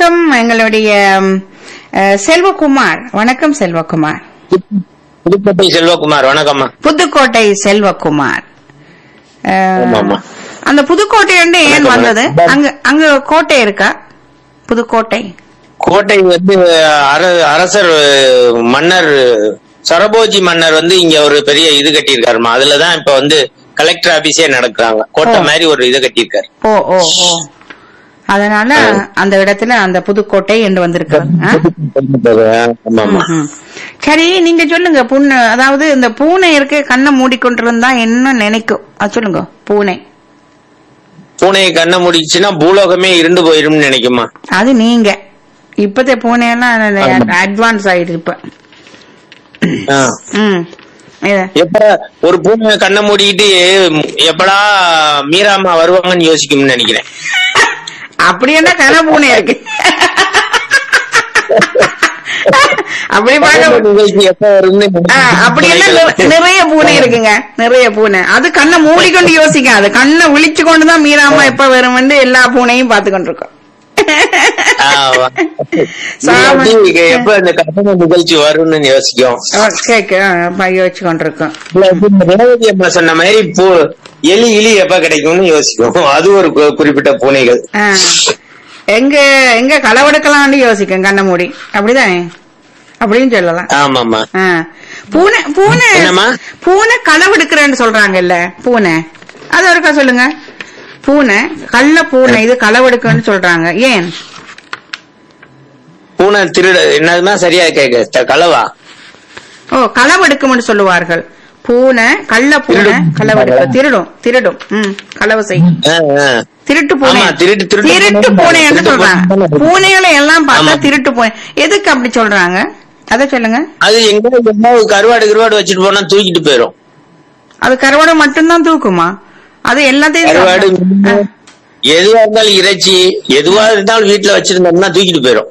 வணக்கம் எங்களுடைய ம், அஹ், செல்வகுமார் வணக்கம் செல்வகுமார் புதுக்கோட்டை செல்வகுமார் வணக்கம்மா புதுக்கோட்டை செல்வகுமார் அஹ், ஆமாம்மா. அந்த புதுக்கோட்டை வந்து ஏன் வணக்கம், வந்தது வணக்கம். அங்க அங்க கோட்டை இருக்கா புதுக்கோட்டை கோட்டை வந்து அர- அரசர் மன்னர் சரபோஜி மன்னர் வந்து இங்க ஒரு பெரிய இது கட்டியிருக்காருமா அதுலதான் இப்ப வந்து கலெக்டர் ஆபீஸே நடக்கிறாங்க கோட்டை ஓ. மாதிரி ஒரு இது கட்டியிருக்காரு ஓ ஓ ஓ அதனால அந்த இடத்துல அந்த புதுக்கோட்டை என்று வந்திருக்கு ஆ? ஆமா ஆமா ம்ஹும். சரி நீங்க சொல்லுங்க புண்ணு அதாவது இந்த பூனை இருக்கு கண்ணை மூடிக்கொண்டிருந்தா என்ன நினைக்கும் அது சொல்லுங்க பூனை பூனையை கண்ணை முடிச்சுன்னா பூலோகமே இருண்டு போயிரும்னு நினைக்குமா அது நீங்க இப்பத்த பூனையெல்லாம் ஆமா. அட்வான்ஸ் ஆயிடுது இப்ப ஆ. ம் இது. எப்ப ஒரு பூனை கண்ணை மூடிக்கிட்டு எப்படா மீராமா வருவாங்கன்னு யோசிக்கும்னு நினைக்கிறேன் அப்படி என்ன கன பூனை இருக்கு அப்படி பார்க்க நிகழ்ச்சி எப்ப வரும்னு ஆ, அப்படி எல்லாம் நிற- நிறைய பூனை இருக்குங்க நிறைய பூனை அது கண்ணை மூடிக்கொண்டு யோசிக்காது கண்ணை விழிச்சு கொண்டுதான் மீராமா எப்ப வரும்னு எல்லா பூனையும் பார்த்து கொண்டிருக்கோம் ஆமா. சாம- நீ எப்ப இந்த கற்பனை நிகழ்ச்சி வரும்னு யோசிக்கும் கேட்க யோசிச்சு கொண்டிருக்கோம் இல்ல, இப்ப இந்த ரேவதி அம்மா சொன்ன மாதிரி பூ எலி இலி எப்ப கிடைக்கும்னு யோசிக்கும் அது ஒரு கு- குறிப்பிட்ட பூனைகள் ஆ. எங்க எங்க களவெடுக்கலாம்னு யோசிக்கும் கண்ணை மூடி அப்படிதானே அப்படின்னு சொல்லலாம் ஆமாமா ஆ. பூனை பூனை என்னம்மா? பூனை களவெடுக்கிறேன்னு சொல்றாங்கல்ல பூனை அது ஒருக்கா சொல்லுங்க பூனை கள்ள பூனை இது களவெடுக்குன்னு சொல்றாங்க ஏன் பூனை திருட என்னதுமா சரியா கேக்க த- களவா ஓ களவெடுக்கும்னு சொல்லுவார்கள் பூனை கள்ள பூனை திருடும். களவெடுக்க திருடும் திருடும் ம் களவு செய்யும் ஆ, ஆ. திருட்டு பூனை ஆமா, திருட்டு, திருட்டு திருட்டு பூனை. பூனைன்னு திருட்டு சொல்றாங்க பூனை. பூனைகளை எல்லாம் பார்த்தா ஆமா. திருட்டு பூனை எதுக்கு அப்படி சொல்றாங்க அத சொல்லுங்க அது எங்க எங்கேயாவது கருவாடு கருவாடு வச்சுட்டு போனா தூக்கிட்டு போயிரும் அது கருவாடை மட்டும்தான் தூக்குமா அது எல்லாத்தையும் கருவாடு சாப்பிடும். மீன், எதுவா இருந்தாலும் இறைச்சி எதுவா இருந்தாலும் வீட்டுல வச்சிருந்தோம்னா தூக்கிட்டு போயிரும்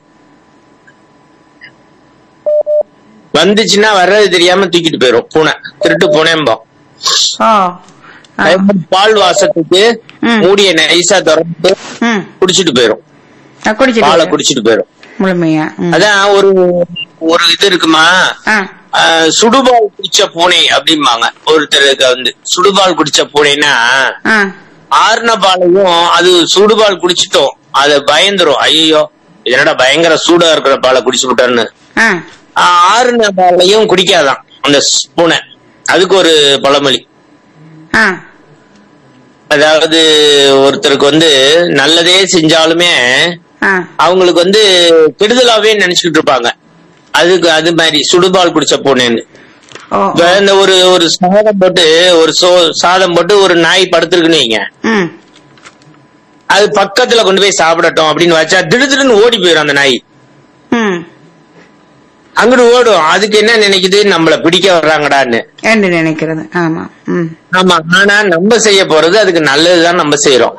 வந்துச்சுன்னா வர்றது தெரியாம தூக்கிட்டு போயிரும் பூனை திருட்டு பூனைம்போம் ஆ. ஆ. அதே மாதிரி பால் வாசத்துக்கு ம். மூடிய நைஸா திறந்து ம். குடிச்சிட்டு போயிரும் ஆ, குடிச்சிட்டு பாலை இருக்கு. குடிச்சிட்டு போயிரும் முழுமையா ம். அதான் ஒரு ஒரு இது இருக்குமா ஆ. ஆஹ், சுடுபால் குடிச்ச பூனை அப்படிம்பாங்க ஒருத்தருக்கு வந்து சுடுபால் குடிச்ச பூனைனா ஆ. ஆறுன பாலையும் அது சுடுபால் குடிச்சிட்டோம் அது பயந்துரும் ஐயோ என்னடா பயங்கர சூடா இருக்கிற பாலை குடிச்சு விட்டான்னு ஆ. ஆஹ், ஆறுன பாலையும் குடிக்காதான் அந்த ஸ் பூனை அதுக்கு ஒரு பழமொழி ஆ. அதாவது ஒருத்தருக்கு வந்து நல்லதே செஞ்சாலுமே ஆ. அவங்களுக்கு வந்து கெடுதலாவே நினைச்சுக்கிட்டு இருப்பாங்க அதுக்கு அது மாதிரி சுடுபால் குடிச்ச பூனைன்னு ஓ. இப்ப இந்த ஒரு ஒரு சாதம் போட்டு ஒரு சோ சாதம் போட்டு ஒரு நாய் படுத்திருக்குன்னு வைங்க ம். அது பக்கத்துல கொண்டு போய் சாப்பிடட்டும் அப்படின்னு வச்சா திடுதிடுன்னு ஓடி போயிடும் அந்த நாய் ம். அங்கிட்டு ஓடும் அதுக்கு என்ன நினைக்குது நம்மள பிடிக்க வர்றாங்கடான்னு என்று நினைக்கிறது ஆமா ம். ஆமா ஆனா நம்ம செய்ய போறது அதுக்கு நல்லதுதான் நம்ம செய்யறோம்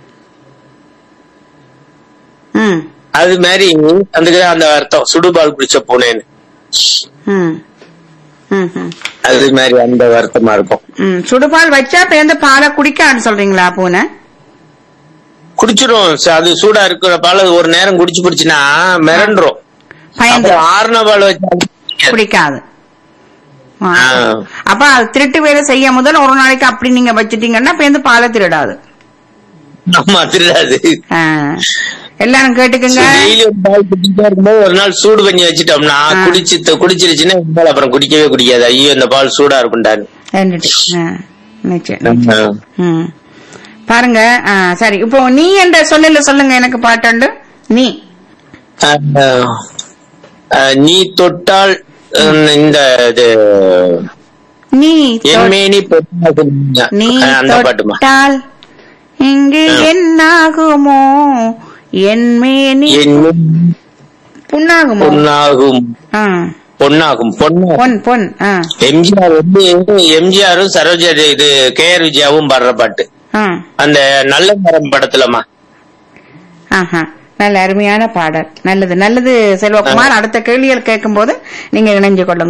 ம். அது மாதிரி அதுக்குதான் அந்த அர்த்தம் சுடுபால் குடிச்ச பூனைன்னு ம். ம். ம். அது மாதிரி அந்த வருத்தமா இருக்கும் ம். சுடுபால் வச்சா பேருந்து பாலை குடிக்கான்னு சொல்றீங்களா பூனை குடிச்சிரும் ச- அது சூடா இருக்கிற பால் ஒரு நேரம் குடிச்சு பிடிச்சுன்னா மிரண்டுரும் பயந்து அப்புறம் ஆறுன பால் வச்சா பிடிக்காது ஆ. ஆ. அப்ப அது திருட்டு வேலை செய்ய முதல் ஒரு நாளைக்கு அப்படி நீங்க வச்சிட்டீங்கன்னா பேருந்து பாலை திருடாது ஆமா திருடாது ஆ. எல்லாரும் கேட்டுக்குங்க டெய்லி ஒரு பால் குடிச்சிட்டே இருக்கும்போது ஒரு நாள் சூடு பண்ணி வச்சுட்டோம்னா ஆ. குடிச்சு குடிச்சிருச்சுன்னா இனிமேல் அப்புறம் குடிக்கவே குடிக்காது ஐயோ இந்த பால் சூடா இருக்கும்டான்னு ரெண்டுட்டு. ஆ. நிச்சயம் ம். பாருங்க ஆ, சரி இப்போ நீ என்ற சொல்லல சொல்லுங்க எனக்கு பாட்டாண்டு நீ ஆஹ், ஆஹ், நீ தொட்டால் ஹம், இந்த இது நீ தொ- என்மேனி பொன்னாகும். நீ ஆஹ், அந்த பாட்டுமா தொட்டால் இங்கு ஆ. என்னாகுமோ என்மேனி என்மேனி புண்ணாகுமோ பொன்னாகும் ஆ. பொன்னாகும் பொன்னாகும் பொன் பொன் ஆ. எம்ஜிஆர் வந்து எம்ஜிஆரும் சரோஜா தே- இது கே ஆர் விஜயாவும் பாடுற பாட்டு ஆ. அந்த நல்ல மரம் படத்துலமா ஆஹா. நல்ல அருமையான பாடல் நல்லது நல்லது செல்வகுமார் அடுத்த கேள்விகள் கேட்கும் போது நீங்க இணைஞ்சு கொள்ளுங்க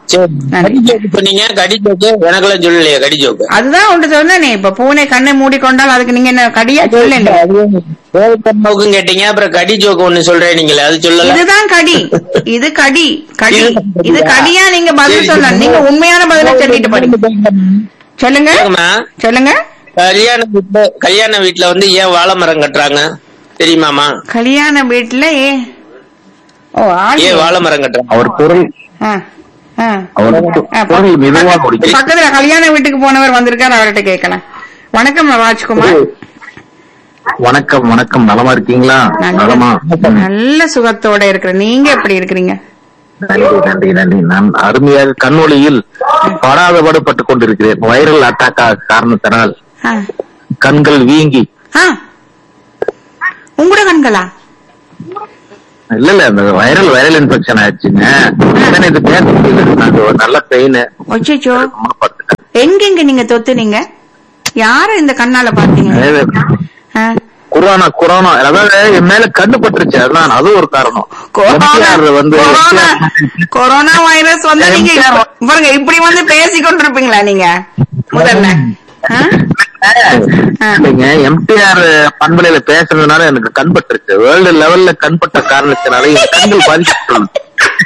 சரி நன்றி. கடி ஜோக்கு சொன்னீங்க கடி ஜோக்கு எனக்கெல்லாம் சொல்லலையே கடி ஜோக்கு அதுதான் ஒன்று சொன்னேனே இப்ப பூனை கண்ணை மூடிக்கொண்டால் அதுக்கு நீங்க என்ன கடியா சொல்லல ஜோக்கும் கேட்டீங்க அப்புறம் கடி ஜோக்கு ஒண்ணு சொல்றேன் நீங்களே அது சொல்லல இதுதான் கடி இது கடி கடி இது கடியா நீங்க பதில் சரி, சொல்லலாம் நீங்க உண்மையான பதில சொல்லிட்டு படிங்க சொல்லுங்க கேக்குமா? சொல்லுங்க கல்யாண வீட்டுல கல்யாண வீட்டுல வந்து ஏன் வாழை மரம் கட்டுறாங்க தெரியுமாமா கல்யாண வீட்டுல ஏ ஓ ஆள் ஏன் வாழை மரம் கட்டுறாங்க அவர் குரல் ஆ, ஆ. அவர் ஆ, ப- குரல் மெதுவா முடிக்கும் பக்கத்துல கல்யாண வீட்டுக்கு போனவர் வந்திருக்காரு அவர்கிட்ட கேட்கலாம் வணக்கம் ராஜ்குமார் வணக்கம் வணக்கம் நலமா இருக்கீங்களா நலமா நல்ல நல்ல சுகத்தோட இருக்கிற நீங்க எப்படி இருக்கிறீங்க நன்றி நன்றி நன்றி நான் அருமையாக கண்ணொளியில் படாத பாடுபட்டுக் கொண்டிருக்கிறேன் வைரல் அட்டாக் காரணத்தினால் ஆ. கண்கள் வீங்கி ஆ. உங்களோட கண்களா இல்ல இல்ல அந்த வைரல் வைரல் இன்ஃபெக்ஷன் ஆயிடுச்சுங்க உடனே இது பேச முடியல நான் ஒரு நல்ல பெயின் ஒச்சோ எங்கெங்க நீங்க தொத்துனீங்க யார இந்த கண்ணால பாத்தீங்க ஆ. கொரோனா கொரோனா அதாவது என் மேல கண்ணு பட்டுருச்சு அதான் அது ஒரு காரணம் கொரோனா MTR வந்து கொரோனா கொரோனா வைரஸ் வந்து நீங்க இப்ப- பாருங்க இப்படி வந்து பேசி கொண்டிருப்பீங்களா நீங்க முதல்ல ஆ? ஆ. இல்லைங்க எம்டிஆர் பண்பலையில பேசுறதுனால எனக்கு கண் பட்டுருச்சு வேர்ல்டு லெவல்ல கண் பட்ட காரணத்தினால என் கண்கள் பாதிக்கப்பட்டுள்ளது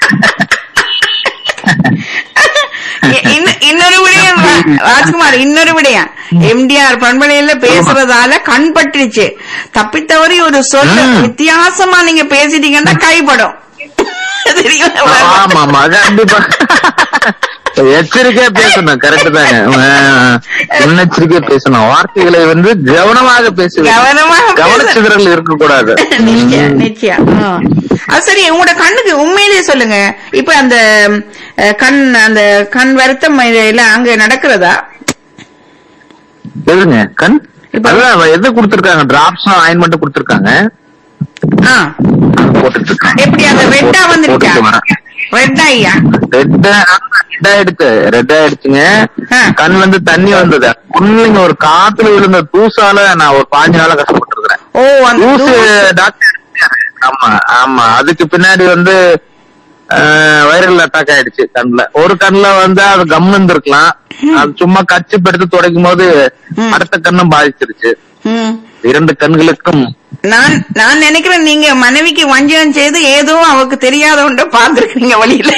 இ- இன்ன- இன்னொரு விடயம் ரா- ராஜ்குமார் இன்னொரு விடயம் எம்டிஆர் பண்பலையில பேசுறதால கண் பட்டுருச்சு தப்பித்தவறி ஒரு சொல் ம். வித்தியாசமா நீங்க பேசிட்டீங்கன்னா கைப்படும் தெரியுமா? ஆமா ஆமா அது கண்டிப்பா எச்சரிக்கையா பேசணும் கரெக்ட் தாங்க ஆஹ், முன்னெச்சரிக்கையா பேசணும் வார்த்தைகளை வந்து கவனமாக பேச கவனமாக பேச- கவனச்சிதறல் இருக்கக்கூடாது நிச்சயம் நிச்சயம் ஆ. அது சரி உங்களோட கண்ணுக்கு உண்மையிலேயே சொல்லுங்க இப்ப அந்த அஹ், கண் அந்த கண் வருத்தம் எல்லாம் அங்க நடக்கிறதா எதுங்க கண் இப்ப- அதான் எது கொடுத்திருக்காங்க டிராப்ஸும் ஆயின்மெண்ட் கொடுத்திருக்காங்க ஆ. அது போட்டுட்டு இருக்கேன் எப்படி அந்த ரெட்டா வந்துருச்சா போட்டுட்டு வரேன். ரெட்டா ஐயா ரெட் ரெட் ஆயிடுச்சு ரெட் ஆயிடுச்சுங்க ஆ. கண் வந்து தண்ணி வந்தது ஒண்ணுங்க ஒரு காத்துல விழுந்த தூசால நான் ஒரு பாஞ்சு நாளா கஷ்டப்பட்டு ஓ அந்த தூசு தூசு- டாக்டர் எடுத்தாரு. ஆமா ஆமா அதுக்கு பின்னாடி வந்து வைரல் அட்டாக் ஆயிடுச்சு கண்ணுல ஒரு கண்ணுல வந்து அது கம் இருந்திருக்கலாம் அது சும்மா கச்சிப்பு எடுத்து துடைக்கும் போது ம். அடுத்த கண்ணும் பாதிச்சிருச்சு ம். இரண்டு கண்களுக்கும் நான் நான் நினைக்கிறேன் நீங்க மனைவிக்கு வஞ்சகம் செய்து ஏதோ அவருக்கு தெரியாத ஒன்றை பார்த்திருக்கீங்க வழியில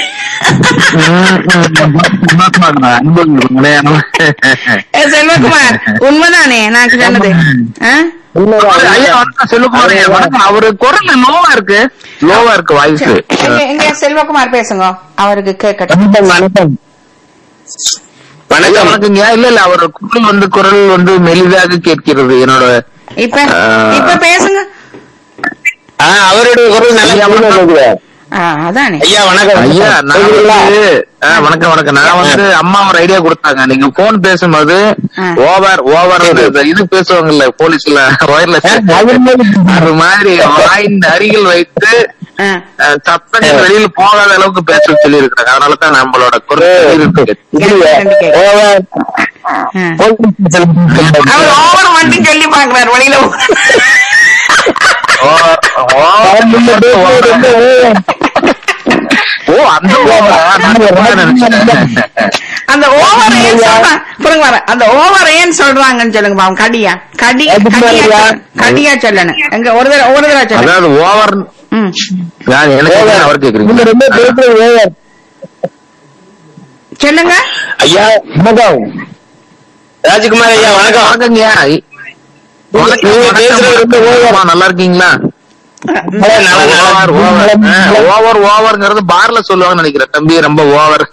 ஏ, செல்வகுமார் உண்மைதானே நான் சொன்னது ஆ? ஐயா வணக்கம் செல்லுக்குமார் ஐயா, வணக்கம் அவரு குரல் லோவா இருக்கு லோவா இருக்கு வாய்ஸ் எங்க எங்க செல்வகுமார் பேசுங்க அவருக்கு கேட்கட்டும் வணக்கம் வணக்கம் வணக்கம் வணக்கங்க இல்ல இல்ல அவர் குரல் வந்து குரல் வந்து மெலிதாக கேட்கிறது என்னோட இப்ப ஆ. இப்ப பேசுங்க ஆ, அவருடைய குரல் நல்லா ஐயா, வணக்கம். கேக்குது. ஆ, அதானே ஐயா வணக்கம் ஐயா நான் கேக்குதுங்களா? வந்து ஆ, வணக்கம் வணக்கம் நான் வந்து அம்மா ஒரு ஐடியா கொடுத்தாங்க நீங்க போன் பேசும்போது ஆ. ஓவர் ஓவர் இது பேசுவாங்கல்ல போலீஸ்ல ஒயர்லெஸ் அது மாதிரி வாயின் அருகில் வைத்து ஆ. அஹ், சத்தங்கள் வெளியில போகாத அளவுக்கு பேச சொல்லி இருக்காங்க அதனால தான் நம்மளோட குரல் இருக்கு கேட்க, கேட்க. ஆ. அவர் ஓவர் மட்டும் சொல்லி பாக்குறாரு வழியில ஓ- ஓ- ஓ அந்த ஓவரா? நான் ஓவரா நினைச்சேன். அந்த ஓவர் ஏன் சொல்றாங்க பாருங்க வர அந்த ஓவர் ஏன் சொல்றாங்கன்னு சொல்லுங்க பாவம் கடியா கடி கடியா சொல்லணும். கடியா சொல்லணும் எங்க ஒரு தடவை ஒரு தடவை சொல்லுங்க அதாவது ஓவர் ம். நான் எனக்கு கேக்குறேன், அவர் கேக்குறீங்க சொல்லுங்க ஐயா வணக்கம் ராஜ்குமார் ஐயா வணக்கம் வணக்கங்கய்யா வணக்கம், நீங்க பேசுறது ரொம்ப வணக்கம். அம்மா, நல்லா இருக்கீங்களா நல்லா, நல்லா. ஓவர் ஓவர் ஓவர் ஓவர்ங்கிறது பார்ல சொல்லுவாங்கன்னு நினைக்கிறேன் தம்பி ரொம்ப ஓவர்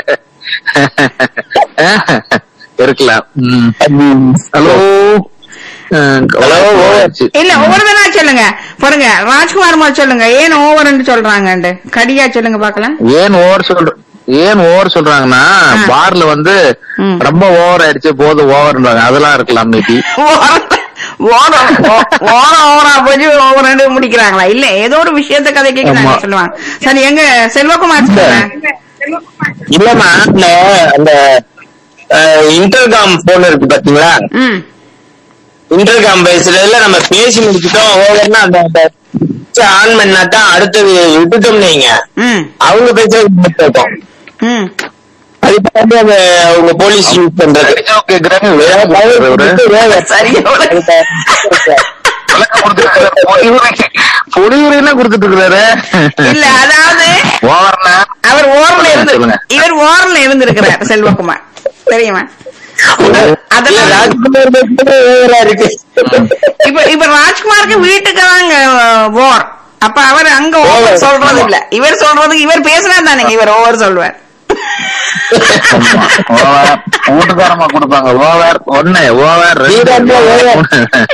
இருக்கலாம் ஹலோ ஹலோ ஓவர் இல்ல ஒரு தடவை சொல்லுங்க பாருங்க ராஜ்குமார் மாதிரி சொல்லுங்க ஏன் ஓவர்ன்னு சொல்றாங்கண்டு கடியா சொல்லுங்க பாக்கலாம் ஏன் ஓவர் சொல்ற ஏன் ஓவர் சொல்றாங்கன்னா ஆ. பார்ல வந்து ம். ரொம்ப ஓவர் ஆயிடுச்சு போது ஓவர்ன்றாங்க அதெல்லாம் இருக்கலாம் மேபி ஓரம் ஓவரா போய் ஓவர் முடிக்கிறாங்களா இல்ல ஏதோ ஒரு விஷயத்த கதை கேட்கிறாங்க ஆமா. சொல்லுவாங்க சரி எங்க செல்வகுமார் சொல்லுங்க இல்லம்மா இந்த அந்த இன்டர்காம் போன் இருக்கு பாத்தீங்களா ம் இன்டர்காம் பேசுறதுல நம்ம பேசி முடிச்சுட்டோம் ஓவர்னா அந்த ஆன் பண்ணா தான் அடுத்தது விட்டுட்டோம் நீங்க ம் அவங்க பேசுறது மட்டும் இருக்கும் ம் அதுக்கு வந்து அந்த அவங்க போலீஸ் யூஸ் பண்றது அடிச்சவங்க கேக்குறாங்க வேற பயந்து இவரு சரியா விளக்கம் கொடுத்துருக்காரு. பொலிவுரை- பொலிவுரைலாம் கொடுத்துட்டு இருக்கிறாரு இல்ல அதாவது ஓவர்னா அவர் ஓரல இருந்து சொல்லுங்க. இவர் ஓரல இருந்திருக்கிறார் செல்வகுமார் தெரியுமா அதெல்லாம் ராஜ்குமார் மட்டுமே ஓவரா இருக்கு இப்ப இப்ப ராஜ்குமாருக்கு வீட்டுக்கு தாங்க ஓர் அப்ப அவர் அங்க ஓவர் Over. சொல்றது இல்ல இவர் சொல்றதுக்கு இவர் பேசினா தானே இவர் ஓவர் சொல்லுவார் ஓவர் வீட்டுக்காரமா கொடுப்பாங்க ஓவர் ஒண்ணு ஓவர் வீரம்மா over.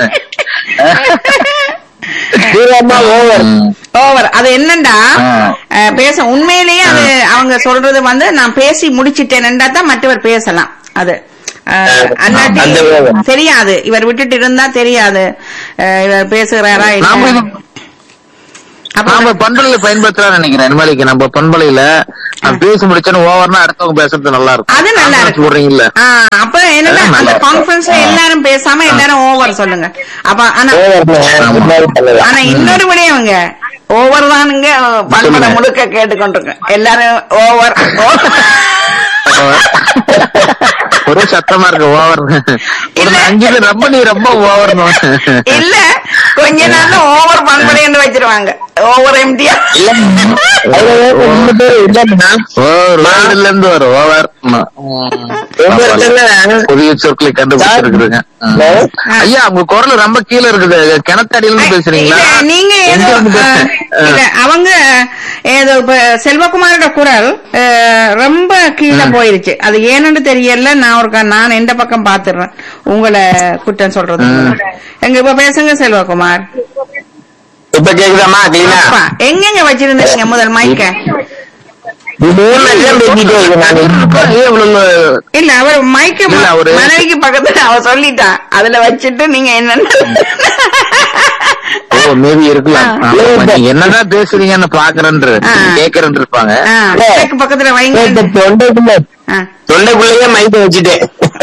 தீவிரமா ஓவர் ஓவர் அது என்னண்டா ஆ. அஹ், பேச உண்மையிலேயே அது அவங்க சொல்றது வந்து நான் பேசி முடிச்சிட்டேன்டா தான் மற்றவர் பேசலாம் அது அஹ், அல்லாட்டி அந்த over. தெரியாது இவர் விட்டுட்டு இருந்தா தெரியாது அஹ், இவர் பேசுகிறாரா நாம இல்ல இது- அப்ப நாம பண்பலையில பயன்படுத்தலாம் நினைக்கிறேன் நிர்மலிக்கு நம்ம பண்பலையில நான் பேசி முடிச்சேன்னு ஓவர்னா அடுத்தவங்க பேசுறது நல்லா இருக்கும் அது நல்லா இருக்கு சொல்றீங்கல்ல ஆ, அப்ப என்னன்னா அதான் நல்லா அந்த இருக்கு. கான்பரன்ஸ்ல எல்லாரும் பேசாம எல்லாரும் ஓவர் சொல்லுங்க அப்ப ஆனா ஓவர் ஆனா இன்னொரு விடையவங்க ஓவர் தானுங்க பண்பட சொல்லுங்க. முழுக்க கேட்டுக்கொண்டிருக்கேன் எல்லாரும் ஓவர் ஒரே சத்தமா இருக்கு ஓவர் ஒரு இல்ல. அஞ்சு பேர் ரொம்ப நீ ரொம்ப ஓவர் இல்ல கொஞ்ச நாள்ல ஓவர் பண்படை என்று வச்சிருவாங்க ஓவர் எம்டியா ஓவர் இருந்து வரும் ஓவர் புதிய சொற்களை கண்டுபிடிச்சிருக்குதுங்க ம். ஐயா உங்க குரல் ரொம்ப கீழே இருக்குது கிணத்தடியில இருந்து பேசுறீங்களா நீங்க எங்க ஏதோ இருந்து அஹ், பேசுறீங்க? இல்ல அவங்க ஏதோ இப்ப செல்வகுமாரோட குரல் அஹ், ரொம்ப கீழே போயிருச்சு அது ஏன்னு தெரியல நான் ஒரு நான் எந்த பக்கம் பாத்துறேன் உங்களை குற்றம் சொல்றது எங்க இப்ப பேசுங்க செல்வகுமார் இப்ப கேக்குதாமா கிளீனா அப்பா, எங்கெங்க வச்சிருந்தீங்க முதல் மைக்க மூணு பேசிட்டே இருக்கு நான் ஏன் இவ்வளவு இல்ல அவர் மைக்க இல்ல, அவரு- மனைவிக்கு பக்கத்துல அவ சொல்லிட்டா அதுல வச்சுட்டு நீங்க என்னன்னு ஓ மேபி இருக்கலாம் ஆ. ஆமா, நீங்க என்னதான் பேசுறீங்கன்னு பாக்குறேன்னு ஆ. கேக்குறேன்னு இருப்பாங்க ஆ, மைக்கு பக்கத்துல வைங்க இப்ப தொண்டைக்குள்ள ஆ. தொண்டைக்குள்ளேயே மைக்க வச்சுட்டேன்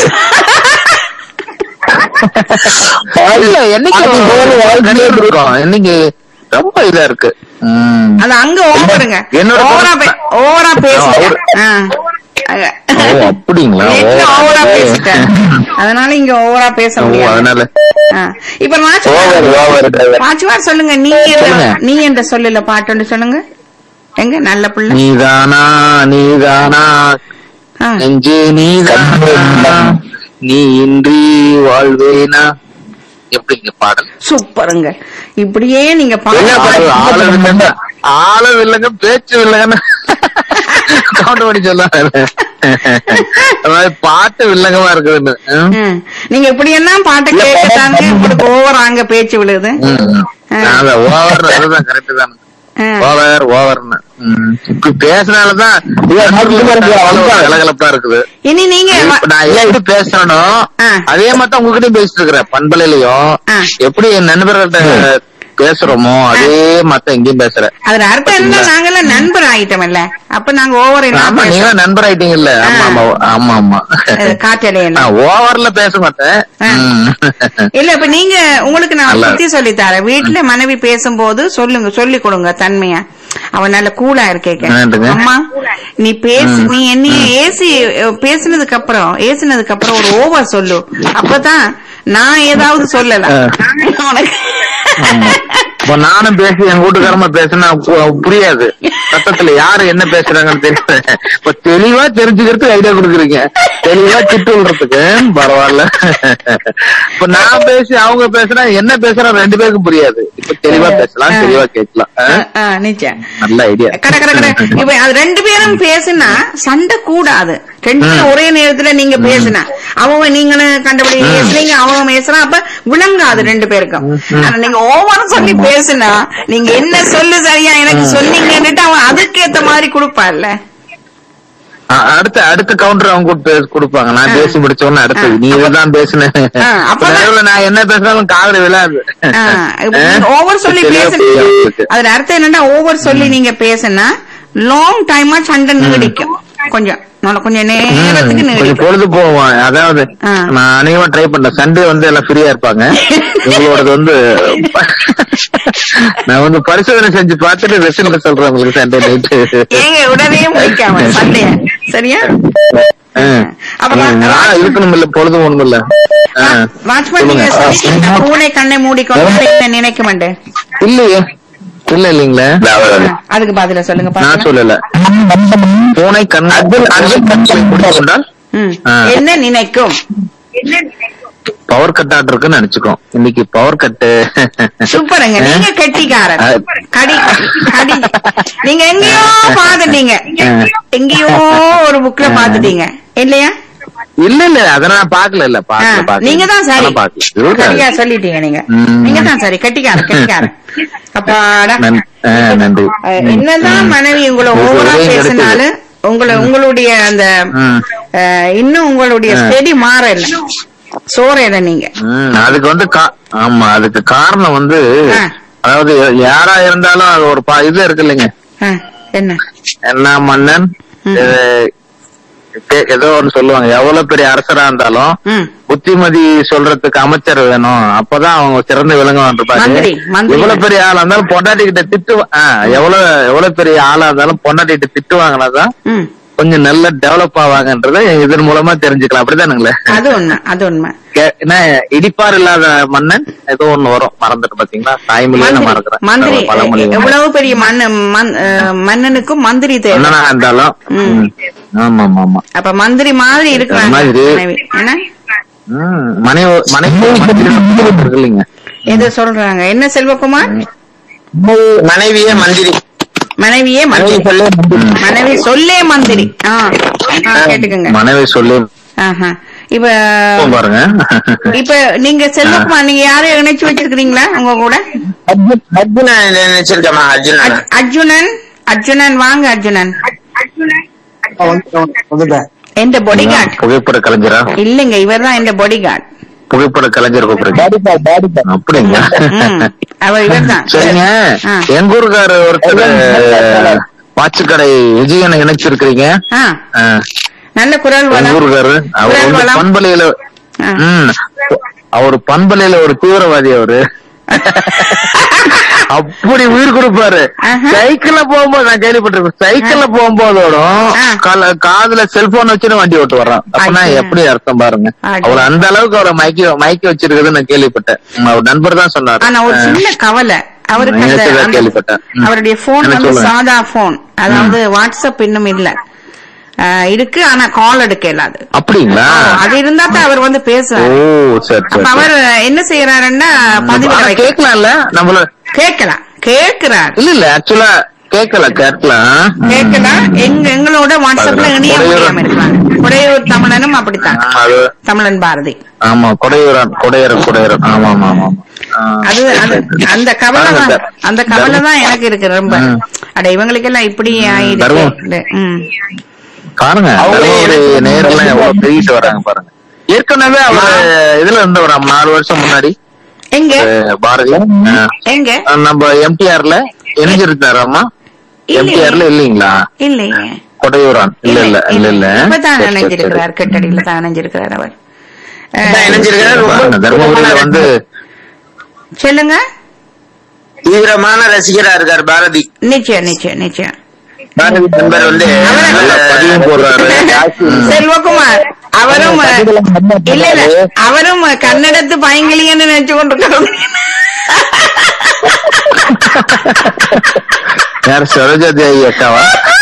இல்ல என்னைக்கு அது போல வாழ்க்கையே கண்டிப்பா இருக்கும் இன்னைக்கு ரொம்ப இதா இருக்கு ம். அது அங்க ஓவருங்க என்னோட ஓவரா பே- கருத்து- ஓவரா பேசிட்டேன் அவரு- ஆ. அங்க. ஓ அப்படிங்களா நெட்ல ஓ, ஓவரா அது- பேசிட்டேன் அதனால இங்க ஓவரா பேச ஓ, முடியாது அதனால ஆ. இப்ப ஓவர் ராஜ்குமார் ஓவர் ராஜ்குமார் சொல்லுங்க நீ சொல்லுங்க. என்ற- நீ என்ற சொல்லல பாட்டு சொல்லுங்க எங்க நல்ல பிள்ளை நீதானா நீதானா ஆ. நெஞ்சு நீதானா நீ இன்றி வாழ்வேனா எப்படிங்க பாடல் சூப்பருங்க இப்படியே நீங்க என்ன பாட்டு பாடல் ஆள இல்லைங்க ஆள இல்லைங்க பேச்சு இல்லைங்கன்னு கவுண்ட் பண்ணி சொல்லாரு அதாவது பாட்டு வில்லங்கமா இருக்குதுன்னு ம்? ம். நீங்க இப்படி எல்லாம் பாட்டை கேட்டுட்டாங்க உங்களுக்கு ஓவர் அங்க பேச்சு விழுது ம். அதான் ஓவர் அதுதான் கரெக்ட் தான் ஆ. ஓவர் ஓவர்னு ம். இப்படி பேசினாலதான் கலகலப்பா இருக்குது இனி நீங்க வ- இப்ப நான் எப்படி பேசுறனோ ஆ. அதே மாதிரி தான் உங்ககிட்டயும் பேசிட்டு இருக்கிறேன் பண்பலையிலயும் ஆ. எப்படி என் நண்பர்கள்ட்ட பேசுறோமோ அதே மாதிரி எங்கேயும் பேசுறேன் அதுல அர்த்தம் என்ன நாங்கெல்லாம் நண்பர் ஆயிட்டோம்ல அப்ப நாங்க ஓவர் ஆமா நீங்க நண்பர் ஆயிட்டீங்கல்ல ஆமா ஆமா ஆமா ஆமா காற்றலையில நான் ஓவர்ல பேச மாட்டேன் ஆ. ம். இல்ல இப்ப நீங்க உங்களுக்கு நான் நல்லா சுத்தி சொல்லி தரேன் வீட்டுல மனைவி பேசும்போது சொல்லுங்க சொல்லி கொடுங்க தன்மையா அவன் நல்ல கூலா இருக்கேக்க என்னதுங்க? அம்மா நீ பேசு நீ என்னைய ஏசி பேசினதுக்கு அப்புறம் ஏசினதுக்கு அப்புறம் ஒரு ஓவர் சொல்லு அப்பதான் நான் ஏதாவது சொல்லலாம் உனக்கு ஆமா. இப்ப நானும் பேசி என் வீட்டுக்காரமா பேசினா பு- புரியாது சத்தத்துல யாரு என்ன பேசுறாங்கன்னு தெரியல இப்ப தெளிவா தெரிஞ்சுக்கிறதுக்கு ஐடியா கொடுக்குறீங்க தெளிவா திட்டு விடுறதுக்கு பரவாயில்ல இப்ப நான் பேசி அவங்க பேசுனா என்ன பேசுறா ரெண்டு பேருக்கும் புரியாது இப்ப தெளிவா பேசலாம் தெளிவா கேட்கலாம் ஆ? ஆ, நிச்சயம் நல்ல ஐடியா கட கட கட இப்ப அது ரெண்டு பேரும் பேசினா சண்டை கூடாது ரெண்டு பேரும் ஒரே நேரத்துல நீங்க பேசினா அவங்க நீங்களும் கண்டபடி பேசுறீங்க அவங்க பேசுறா அப்ப விளங்காது ரெண்டு பேருக்கும் ஆனா நீங்க ஓவர் சொல்லி பேசினா நீங்க என்ன சொல்லு சரியா எனக்கு சொன்னீங்கன்னுட்டு அவன் அதுக்கேத்த மாதிரி கொடுப்பான்ல அடுத்த அடுத்த கவுண்டர் அவங்க கூட பேச- கொடுப்பாங்க நான் பேசி முடிச்ச உடனே அடுத்தது நீ இதுதான் பேசுன ஆ, அப்பதான்- நடுவுல நான் என்ன பேசினாலும் காதல விழாது ஓவர் சொல்லி தெளிவா பேசு புரியும் அவங்களுக்கு. அதுல அர்த்தம் என்னன்னா ஓவர் சொல்லி நீங்க பேசுனா லாங் டைமா சண்டை நீடிக்கும் கொஞ்சம் நல்ல கொஞ்சம் நேரத்துக்கு கொஞ்சம் நீடிக்கும் பொழுது போவோம் அதாவது ஆ. நான் அநேகமா ட்ரை பண்ணேன் சண்டே வந்து எல்லாம் ஃப்ரீயா இருப்பாங்க உங்களோடது வந்து நான் வந்து பரிசோதனை செஞ்சு பார்த்துட்டு ரிசல்ட் சொல்றேன் உங்களுக்கு சண்டே நைட்டு ஏங்க உடனே முடிக்காம சண்டைய சரியா அப்புறம் நான் இருக்கணும் இல்ல பொழுதும் ஒண்ணும் இல்ல ஆ. வாட்ச்மேன் நீங்க சொல்லுங்க. சொல்லிட்டீங்க, பூனை கண்ணை மூடிக்கொண்டு என்ன நினைக்க மாட்டேன் இல்லையே இல்ல இல்லீங்களே அதுக்கு பதில சொல்லுங்க நான் பாக்கலாம் சொல்லல பூனை கண் கொண்டால் ம். ஆ. என்ன நினைக்கும் பவர் கட் ஆட் இருக்குன்னு நினைச்சுக்கோ இன்னைக்கு பவர் கட்டு சூப்பருங்க நீங்க கெட்டிக்காரன் ஆ. கடி கடி நீங்க எங்கேயோ பாத்துட்டீங்க ஆ. எங்கேயோ ஒரு புக்ல பாத்துட்டீங்க இல்லையா இல்ல இல்ல அத நான் பாக்கல இல்ல ஆ, பாக்கல பாக்கல நீங்க தான் சரி அதெல்லாம் பாக்கல. இருக்காது. சரியா சொல்லிட்டீங்க நீங்க ம். நீங்க தான் சரி கெட்டிக்காரன் கெட்டிக்காரன் அப்பாடா நன்- ஆ, நன்றி அஹ், என்னதான் ம். மனைவி உங்களை உங்களுக்கு ஓவரா ஒரே பேசினாலும் உங்களை உங்களுடைய அந்த ம். அஹ், இன்னும் உங்களுடைய ஆ. ஸ்டெடி மாறல சோறையில நீங்க ம், அதுக்கு வந்து கா- ஆமா அதுக்கு காரணம் வந்து ஆ. அதாவது யாரா இருந்தாலும் அது ஒரு பா- இது இருக்கு இல்லைங்க ஆ, என்ன என்ன மன்னன் ம். இது- கே- ஏதோ ஒண்ணு சொல்லுவாங்க எவ்வளவு பெரிய அரசரா இருந்தாலும் ம் புத்திமதி சொல்றதுக்கு அமைச்சர் வேணும் அப்பதான் அவங்க சிறந்து விளங்குவான் மந்திரி, மந்திரி. எவ்வளவு பெரிய ஆளா இருந்தாலும் பொண்டாட்டி கிட்ட திட்டு வா- ஆ, எவ்வளவு எவ்வளவு பெரிய ஆளா இருந்தாலும் பொண்டாட்டி கிட்ட திட்டு வாங்கினாதான் ம் கொஞ்சம் நல்ல டெவலப் ஆவாங்கன்றத இதன் மூலமா தெரிஞ்சுக்கலாம் அப்படிதானுங்களே அது உண்மை அது உண்மை கே- என்ன இடிப்பார் இல்லாத மன்னன் ஏதோ ஒண்ணு வரும் மறந்துட்டு பாத்தீங்களா தாய்மொழியே நான் மந்திரி மறக்கிறேன் மந்திரி பழமொழி எவ்வளவு பெரிய மன்ன மன்- அஹ், மன்னனுக்கும் மந்திரி தேவை மன்னனா இருந்தாலும் ம். ம். ஆமா ஆமா ஆமா அப்ப மந்திரி மாதிரி இருக்கிறாங்க மாதிரி. மனைவி. என்ன ம், மனைவி மனைவி மந்திரி இருக்கு இல்லைங்க எது சொல்றாங்க என்ன செல்வகுமார் மனைவியே மந்திரி மனைவியே மனைவி மந்திரி சொல்லே மந்திரி மனைவி சொல்லே மந்திரி ஆ ஆ, கேட்டுக்கங்க மனைவி சொல்லி ஆஹா. இப்ப பாருங்க இப்ப நீங்க செல்வகுமார் நீங்க யாரையும் இணைச்சு வச்சிருக்கீங்களா உங்க கூட அர்ஜுன் அர்ஜுனா நினைச்சிருக்கேமா அர்ஜுனா அர்ஜ்- அர்ஜுனன் அர்ஜுனன் வாங்க அர்ஜுனன் எந்த பொடி கார்டு புகைப்பட கலைஞரா இல்லைங்க இவர்தான் எந்த பொடி கார்டு புகைப்பட கலைஞர் கூப்பிடுறீங்க அப்படிங்க அவர் இவர்தான் சரிங்க ஆ. எங்க ஊருக்காரு ஒருத்தர் வாட்சுக்கடை விஜயனை இணைச்சிருக்கிறீங்க ஆ, ஆ, நல்ல குரல் எங்க வளம் ஊருக்காரு அவர் குரல் வந்து வளம். பண்பலையில ஆ. ம் அவர் பண்பலையில ஒரு தீவிரவாதி அவரு அப்படி உயிர் கொடுப்பாரு ஆஹா. சைக்கிள்ல போகும்போது நான் கேள்விப்பட்டிருக்கேன் சைக்கிள்ல போகும்போதோடும் ஆ. கால- காதுல செல்போன் வச்சுன்னு வண்டி ஓட்டு வர்றான் அப்பனா ஐயா. எப்படி அர்த்தம் பாருங்க அடே. அவள அந்த அளவுக்கு அவளை மயக்கி மயக்கி வச்சிருக்குதுன்னு நான் கேள்விப்பட்டேன் ம், அவர் நண்பர் தான் சொன்னாரு ஆனா ஒரு ஆ. சின்ன கவலை அவருக்கு அந்த- நேத்து தான் அந்த கேள்விப்பட்டேன். ம். அவருடைய போன் என்ன வந்து சொல்லுங்க. சாதா போன் அதாவது வாட்ஸ்அப் இன்னும் இல்ல ஆ, இருக்கு ஆனா கால் எடுக்க இயலாது அப்படிங்களா அது இருந்தா தான் அவர் வந்து ஓ பேசுவார் சரி அப்ப சரி அவர் என்ன செய்யறாருன்னா பதிவு ஆனா வைக்க கேட்கலாம்ல நம்மள கேட்கலாம் கேட்கிறார் இல்ல இல்ல ஆக்சுவலா கேட்கல கேட்கலாம் கேட்கலாம் எங்க எங்களோட வாட்ஸ்அப்ல அதுதான். இணைய கொடையூர். முடியாம இருக்கிறாங்க கொடையூர் தமிழனும் அப்படித்தான் ஆ, அது தமிழன் பாரதி ஆமா கொடையூரன் கொடையரன் கொடையரன் ஆமா ஆமா ஆமா ஆ, அது அது அந்த கவலை பாருங்க தான் சார். அந்த கவலை தான் எனக்கு இருக்கு ரொம்ப ம். அட இவங்களுக்கெல்லாம் இப்படி தர்மம். ஆயிடுச்சு ம். பாருங்க அவங்களே தருமபுரி நேரெல்லாம் எவ்வளவு பெருகிட்டு வராங்க பாருங்க ஏற்கனவே அவர் இதுல இருந்தவர் நாலு வருஷம் முன்னாடி எங்க அஹ், பாரதி அஹ், எங்க நம்ம எம்டிஆர்ல இணைஞ்சிருந்தாராமா இல்லையே. எம்டிஆர்ல இல்லீங்களா இல்லையே கொடையூரான் இல்ல இல்ல இல்ல இல்ல இப்பதான் சரி, சரி, சரி. இணைஞ்சிருக்கிறார் கெட்டடியில தான் இணைஞ்சிருக்கிறார் அவர் அதான் அஹ், இணைஞ்சிருக்காரு பாருங்க, ரொம்ப தர்மபுரியில வந்து சொல்லுங்க தீவிரமான ரசிகரா இருக்கார் பாரதி நிச்சயம் நிச்சயம் நிச்சயம் பாரதி நண்பர் வந்து நல்ல பதிவும் போடுறாரு செல்வகுமார் அவரும் இல்ல இல்ல அவரும் கன்னடத்து பைங்கிலியன்னு நினைச்சு கொண்டிருக்காரு யார் சரோஜா தேவி அக்காவா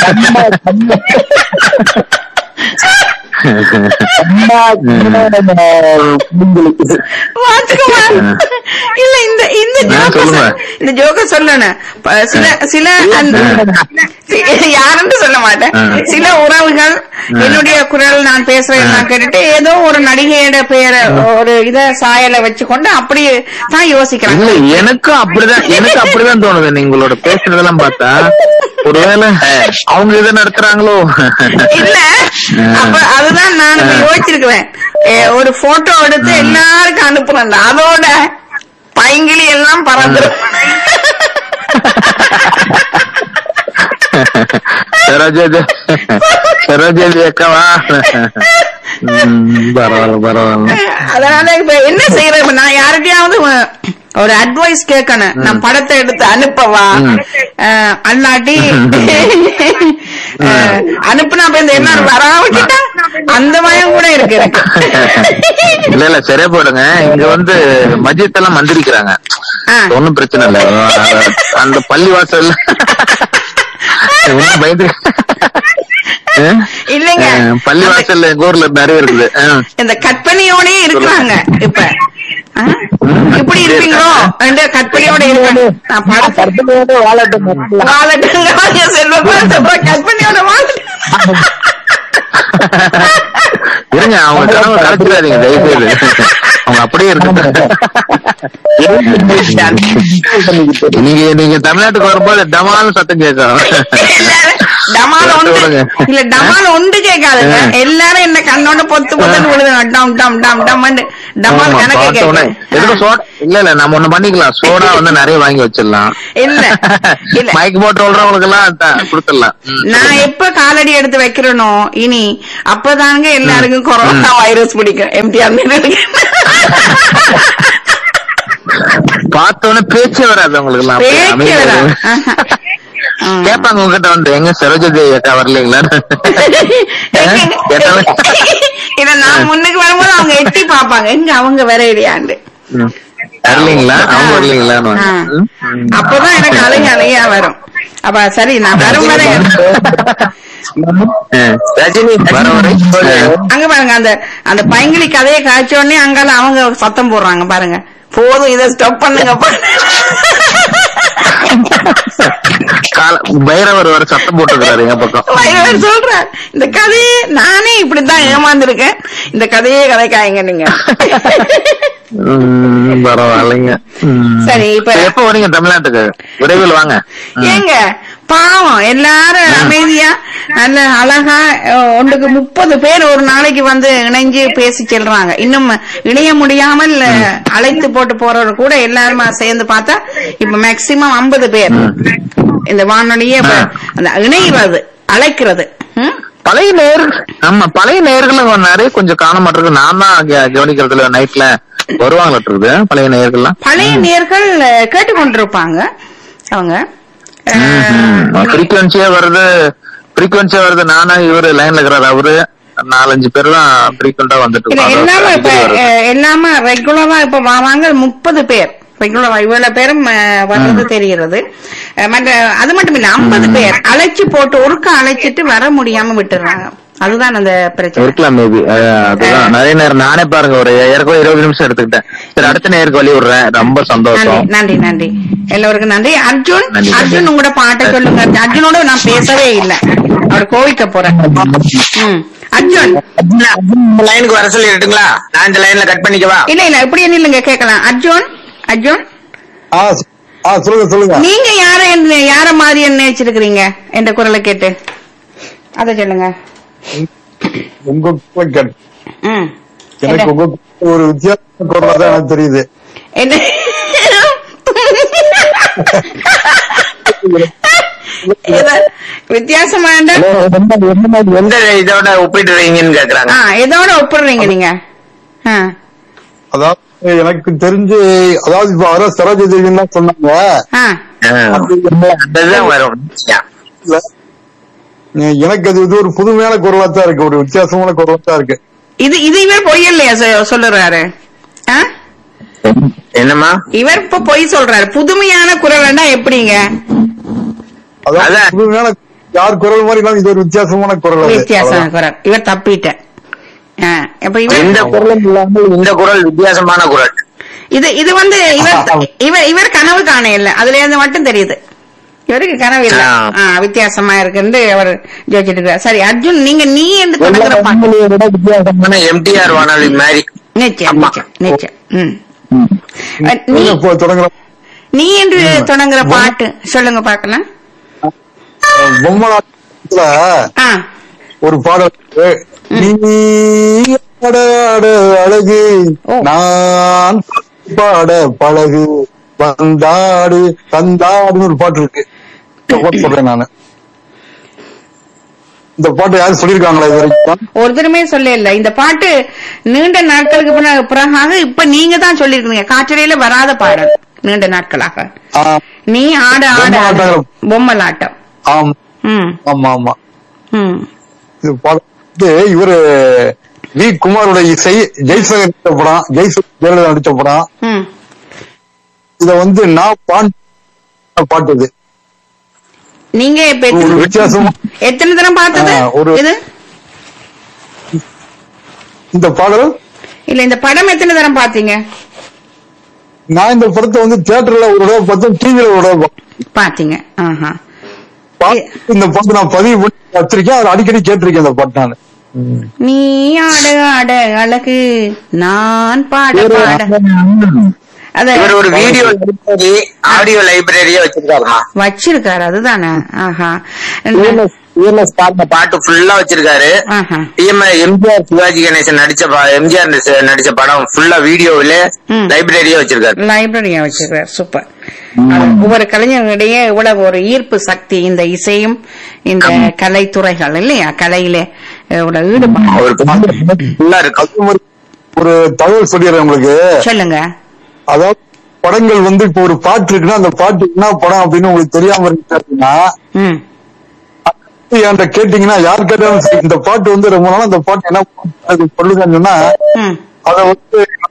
வாத்துக்குமார் இல்ல இந்த இந்த ஆ, ஜோக்க சொல்லுங்க. இந்த ஜோக்க சொல்லணும் ப- சில சில அந்த சி- யாருன்னு சொல்ல மாட்டேன் ஆ. சில உறவுகள் என்னுடைய குரல் நான் பேசுறேன் நான் கேட்டுட்டு ஏதோ ஒரு நடிகையோட பெயரை ஒரு இத சாயலை வச்சுக்கொண்டு அப்படி தான் யோசிக்கிறாங்க இல்ல எனக்கும் அப்படிதான் எனக்கு அப்படிதான் தோணுது நீங்களோட பேசுறதெல்லாம் பார்த்தா ஒருவேளை அவங்க இதை நடத்துறாங்களோ இல்ல அப்ப அதுதான் நான் இப்ப யோசிச்சிருக்கிறேன் ஏ, ஒரு போட்டோ எடுத்து எல்லாருக்கும் அனுப்புறேன் அதோட பைங்கிலி எல்லாம் பறந்துரும் சரோஜா தே- சரோஜா தேவி அக்காவா ம், பரவாயில்ல பரவாயில்ல அதனால இப்ப என்ன செய்யறேன் இப்ப நான் யார்கிட்டயாவது ஒரு அட்வைஸ் கேட்கணும் நான் படத்தை எடுத்து அனுப்பவா ம். அஹ், அல்லாட்டி அஹ், அனுப்புனா அப்ப இந்த என்ன வராவிட்டா அந்த பயம் கூட இருக்கு எனக்கு இல்ல இல்ல சரியா போயிடுங்க இங்க வந்து மஜித் எல்லாம் மந்திரிக்கிறாங்க ஆ. ஒண்ணும் பிரச்சனை இல்ல அந்த பள்ளி வாசல் ஒண்ணும் பயந்து ஆ? இல்லைங்க. ஆ, பள்ளி வாசல்ல எங்க ஊர்ல நிறைய இருக்குது ஆ. இந்த கற்பனையோடயே இருக்கிறாங்க இப்ப ஆ? இப்படி இருப்பீங்களோ ரெண்டு கற்பனையோட இருக்காங்க நான் படத்தை வாழட்டுங்க செல்வப்பா செல்வா கற்பனையோட வாழட்டும் இருங்க அவங்க கனவு கலைச்சிடாதீங்க தயவு செய்து அவங்க அப்படியே இருக்கு நீங்க நீங்க தமிழ்நாட்டுக்கு வரும்போது டமால் சத்தம் கேட்கும் டமால் ஒன்று விடுங்க. இல்ல டமால் ஒன்று கேட்காதுங்க ஆ. எல்லாரும் என்ன கண்ணோட பொத்து பொத்து விழுதுங்க டம் டம் டம் டம் டமால் ஆமா, கணக்கே பார்த்த உடனே, எதுக்கு கேட்கும் சோடா இல்ல இல்ல நம்ம ஒண்ணு பண்ணிக்கலாம் சோடா வந்து நிறைய வாங்கி வச்சிடலாம் இல்ல, இல்ல. மைக் போட்டு விடுறவங்களுக்கு எல்லாம் த- கொடுத்துடலாம் ம். நான் எப்ப காலடி எடுத்து வைக்கிறேனோ இனி அப்பதாங்க எல்லாருக்கும் கொரோனா வைரஸ் பிடிக்கும் எம்டிஆர் பார்த்த உடனே பேச்சே வராது உங்களுக்கு எல்லாம் அப்படியே பேச்சு அமைதியா வரா இருக்கு. ஆஹா. ஆ. கேட்பாங்க உங்ககிட்ட வந்து எங்க சரோஜதேவி அக்கா வரலீங்களா கேட்டாலே- இத நான் முன்னுக்கு வரும்போது அவங்க எட்டி பாப்பாங்க எங்க அவங்க வேற இல்லையாண்டு ம். வரலீங்களா அவங்க வரலீங்களான்னு ஆ. ம். ம். அப்பதான் எனக்கு அலைய அலையா வரும் அப்ப சரி நான் வரும் வரை ஆ. ரஜினி வர வரை ஆ. அங்க பாருங்க அந்த அந்த பைங்கிலி கதையை காய்ச்ச உடனே அங்கால அவங்க சத்தம் போடுறாங்க பாருங்க போதும் இதை ஸ்டாப் பண்ணுங்க கால பைரவர் வர சத்தம் போட்டுக்கிறாரு எங்க பக்கம் வைரவர் சொல்றார் இந்த கதையே நானே இப்படித்தான் ஏமாந்துருக்கேன் இந்த கதையே கதைக்காயங்க நீங்க ம், பரவாயில்லைங்க ம். சரி, இப்ப- எப்ப வரீங்க தமிழ்நாட்டுக்கு விரைவில் வாங்க ம். ஏங்க பாவம் எல்லாரும் அமைதியா நல்ல அழகா அஹ், ஒன்றுக்கு முப்பது பேர் ஒரு நாளைக்கு வந்து இணைஞ்சு பேசி செல்றாங்க இன்னும் இணைய முடியாமல் அஹ், அழைத்து போட்டு போறவர் கூட எல்லாருமா சேர்ந்து பார்த்தா இப்ப மேக்சிமம் ஐம்பது பேர் இந்த வானொலியே இப்ப அந்த இணைகிறது அழைக்கிறது ம்? பழைய நேர் ஆமா பழைய நேர்களும் நிறைய கொஞ்சம் காண மாட்டிருக்கு நான் தான் கே- கவனிக்கிறதுல நைட்ல வருவாங்களாட்டு இருக்குது பழைய நேர்கள்லாம் பழைய நேர்கள் அஹ், கேட்டுக்கொண்டிருப்பாங்க அவங்க அஹ், ஃப்ரீக்வன்சியா வருது ஃப்ரீக்வன்சியா வருது நானா இவரு லைன்ல இருக்கிறாரு அவரு நாலஞ்சு பேர் தான் ஃப்ரீக்வெண்டா வந்துட்டு இல்ல இருக்காங்க. எல்லாமே இப்ப அடிக்கடி வருது. அஹ், எல்லாமே ரெகுலரா இப்ப வா- வாங்க முப்பது பேர் ரெகுலரா இவ்வளவு பேரும் அஹ், வர்றது தெரிகிறது அஹ், மற்ற அது மட்டும் இல்ல ஐம்பது பேர் அழைச்சு போட்டு ஒருக்க அழைச்சிட்டு வர முடியாம விட்டுறாங்க அதுதான் அந்த பிரச்சனை இருக்கலாம் மேபி அதுதான் நிறைய நேரம் நானே பாருங்க ஒரு ஏற்கனவே இருபது நிமிஷம் எடுத்துக்கிட்டேன் சரி அடுத்த நேருக்கு வழி விடுறேன் ரொம்ப நன்றி சந்தோஷம் நன்றி நன்றி எல்லோருக்கும் நன்றி அர்ஜுன் நன்றி, நன்றி. அர்ஜுன் உங்களோட பாட்டை சொல்லுங்க அர்ஜுனோட நான் பேசவே இல்லை அவர் கோவிக்க போறேன் ம். அர்ஜுன் லைனுக்கு வர சொல்லிட்டுங்களா நான் இந்த லைன்ல கட் பண்ணிக்கவா இல்ல இல்ல இப்படி இல்லைங்க கேட்கலாம் அர்ஜுன் அர்ஜுன் ஆ சொ- ஆ சொல்லுங்க சொல்லுங்க நீங்க யார என்ன- யார மாதிரி நினைச்சிருக்கிறீங்க என்ற குரலை கேட்டு அத சொல்லுங்க உங்க குரல் கேட்டு ம். எனக்கு என்ன- உங்க குரல் ஒரு வித்தியாசமான குரலா தான் எனக்கு தெரியுது என்ன ஏதோ வித்தியாசமா இருந்தா- எந்த இதோட ஒப்பிடுறீங்கன்னு கேக்குறாங்க ஆ எதோட ஒப்பிடுறீங்க நீங்க ஆ. அதாவது எனக்கு தெரிஞ்சு அதாவது இப்ப வர சரோஜ தேவின்னு தான் சொன்னாங்க ஆ. அதுதான் வரும் இல்ல, எனக்கு அது இது ஒரு புதுமையான குரலா தான் இருக்கு ஒரு வித்தியாசமான குரலா தான் இருக்கு இது இது இவர் பொய் இல்லையா சொ- சொல்லுறாரு ஆ? என்னம்மா இவர் இப்ப பொய் சொல்றாரு புதுமையான குரல்னா எப்படிங்க அதாவது அதான். புதுமையான யார் குரல் மாதிரி இல்லாம இது ஒரு வித்தியாசமான குரல் அது. வித்தியாசமான அவ்வளவுதான். குரல் இவர் தப்பிட்ட ஆ, அப்ப இவர் எந்த குரலும் இல்லாமல் இந்த குரல் வித்தியாசமான குரல் இது இது வந்து இவர் இவர் இவர் கனவு காண இல்ல அதுல இருந்து மட்டும் தெரியுது இவருக்கு கனவு இல்ல ஆ. ஆ, வித்தியாசமா இருக்குன்னு அவர் ஜோதிச்சிட்டு இருக்கார் சரி அர்ஜுன் நீங்க நீ என்று தொடங்குற பாட்டு விட வித்தியாசமான எம்டிஆர் வானொலி மாதிரி நிச்சயம் ஆமா. நிச்சயம் நிச்சயம் ம். அஹ், நீ நீங்க இப்போ தொடங்குற நீ என்று தொடங்குற பாட்டு சொல்லுங்க பாக்கலாம் பொம்மலாட்டத்துல ஆ ஒரு பாடல் இருக்கு. நீ பாட ஆட அழகு ஓ. நான் பாட பழகு வந்தாடு தந்தாடுன்னு ஒரு பாட்டு இருக்கு இப்ப போட்டு சொல்றேன் நானு இந்த பாட்டு யாரும் சொல்லியிருக்காங்களா இது வரைக்கும் ஒருத்தருமே சொல்ல இல்ல இந்த பாட்டு நீண்ட நாட்களுக்கு பிற- பிறகாக இப்ப நீங்க தான் சொல்லிருக்கீங்க காற்றலையில வராத பாடல் நீண்ட நாட்களாக ஆ, நீ ஆட ஆட ஆட. பொம்மலாட்டம். பொம்மலாட்டம் ஆம் ம் ஆமா ஆமா ம் இது பாடம் வந்து இவரு வி குமாரோட இசை ஜெய்சங்கர் நடிச்ச படம் ஜெய்சங்கர் ஜெயலலிதா நடிச்ச படம் ம் இத வந்து நான் பான் பாட்டு இது நீங்க இப்ப ஒரு எத்தனை- வித்தியாசமா எத்தனை தரம் பார்த்தது ஆ, ஒரு- இது இந்த பாடல் இல்ல இந்த படம் எத்தனை தரம் பாத்தீங்க நான் இந்த படத்தை வந்து தியேட்டர்ல ஒரு தடவை பார்த்தேன் டிவில ஒரு தடவை பார்த்தேன். பாத்தீங்க ஆஹா பார்த்து இந்த பாட்டு நான் பதிவு பண்ணி வச்சிருக்கேன் அதை அடிக்கடி கேட்டிருக்கேன் இந்த பாட்டு நான் நீ ஆட ஆட அழகு நான் பாட பாட அத இவர் ஒரு வீடியோ லைப்ரரி ஆடியோ லைப்ரரியே வச்சிருக்காருமா வச்சிருக்காரு அதுதானே ஆஹா டிஎம்எஸ் பாடின பாட்டு ஃபுல்லா வச்சிருக்காரு ஆஹா டிஎம்எஸ் எம்ஜிஆர் சிவாஜி கணேசன் நடிச்ச பா- எம்ஜிஆர் நடிச்ச- நடிச்ச படம் ஃபுல்லா வீடியோவில ம். லைப்ரரியே வச்சிருக்காரு லைப்ரரியா வச்சிருக்காரு சூப்பர் அது ஒவ்வொரு கலைஞர்களிடையே இவ்வளவு ஒரு ஈர்ப்பு சக்தி இந்த இசையும் இந்த கலைத்துறைகள் இல்லையா கலையிலே இவ்வளவு ஈடுபாடு அவர் ஃபுல்லா இருக்கு அதே மாதிரி ஒரு தகவல் சொல்லிடுறேன் உங்களுக்கு சொல்லுங்க அதாவது படங்கள் வந்து இப்போ ஒரு பாட்டு இருக்குன்னா அந்த பாட்டு என்ன படம் அப்படின்னு உங்களுக்கு தெரியாம இருக்கு அப்படின்னா ம் என்கிட்ட கேட்டீங்கன்னா யார் கேட்டாலும் சரி, இந்த பாட்டு வந்து ரொம்ப நாளா அந்த பாட்டு என்ன பாட்டு அது சொல்லுங்கன்னு சொன்னா ம் அதை வந்து